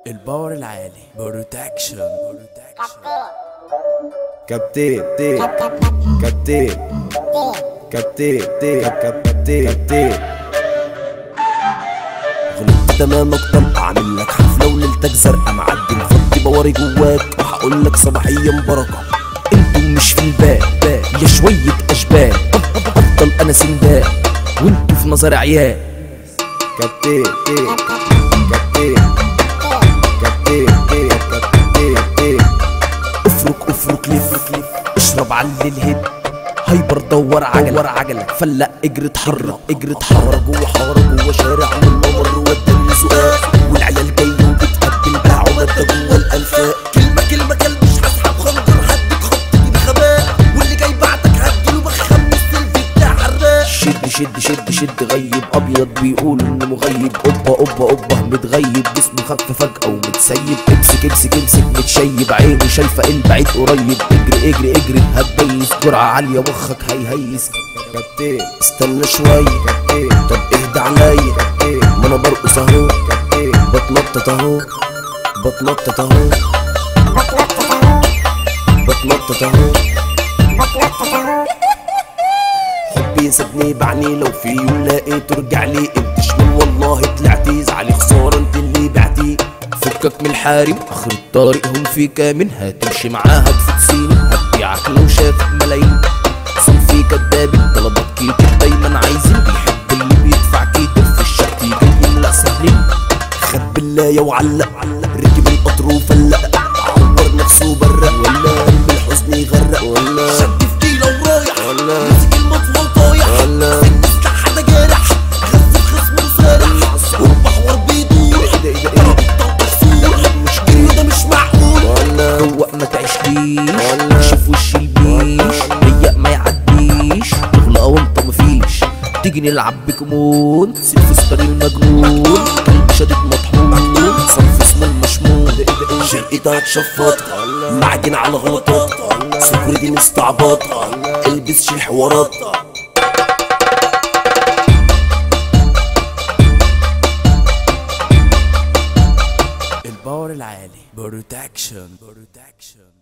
الباور العالي بروتكشن كابتن تي كابتن كابتن تي كابتن كابتن غلطت تمامك طلقة اعمل لك حفلة وليلتك زرقاء معدي مفضي بواري جواك وهقول لك صباحيا بركة انتم مش في الباب يا شوية اشبال افضل انا سندال وانتوا في نظر عيال كابتن تي كابتن كابتن تي كابتن تي افرك افرك لف اشرب على الهد هايبر دور عجلة ورا عجلة فلق اجري اتحرك اجري اتحرك جوه حارة جوه شارع والممر وداني سؤال والعيال جاية وبتقبل باع ومادة جوه الانفاق كلمة كلمة كلب مش هسحب خنجر هديك خبط كده خباء واللي جاي بعدك هديله بخمس السيلفي بتاع حراق شد شد شد شد غيب ابيض بيقول انه مغيب اوبا اوبا اوبا متغيب جسمه خف فجأة ومتسيب امسك امسك امسك متشيب عيني شايفة البعيد قريب اجري اجري اجري هتبيس جرعة عالية مخك هيهيس كابتن استنى شوية كابتن طب اهدى عليا كابتن ما انا برقص اهو كابتن بتنطط اهو بتنطط اهو بتنطط اهو حبي سابني بعني لو في يوم لقيت رجع لي انت شمال والله طلعتي زعلي خسارة انت اللي بعتي فكك من الحارم اخر الطريق هم في كامن هتمشي معاها تفوت سنين هتبيعك لو شافك ملايين صنفي كدابين طلبات كتير دايما عايزين بيحب اللي بيدفع كتير في الشقة جاي يملأ سهلين خد بالله وعلق ركب القطر وفلق عور نفسه برق ولا قلب الحزن يغرق ولا شد في كيلو ورايح ولا مسك المطوى وطايح ولا سكت حدا جارح غز خصمه وسارح والبحور بيدور ضرب الطاقة سور مشكلة ده مش معقول ولا روق ما تعيشليش ولا شوف وش البيش ضيق ما يعديش تغلق وانت مفيش تيجي نلعب بكمون سيلفستر المجنون كلب شديد مطحون صنف اسمه المشمون شرقتها اتشفط معجن على غلطات سكر دي مستعبط البس شي حوارات الباور العالي بروتكشن بروتكشن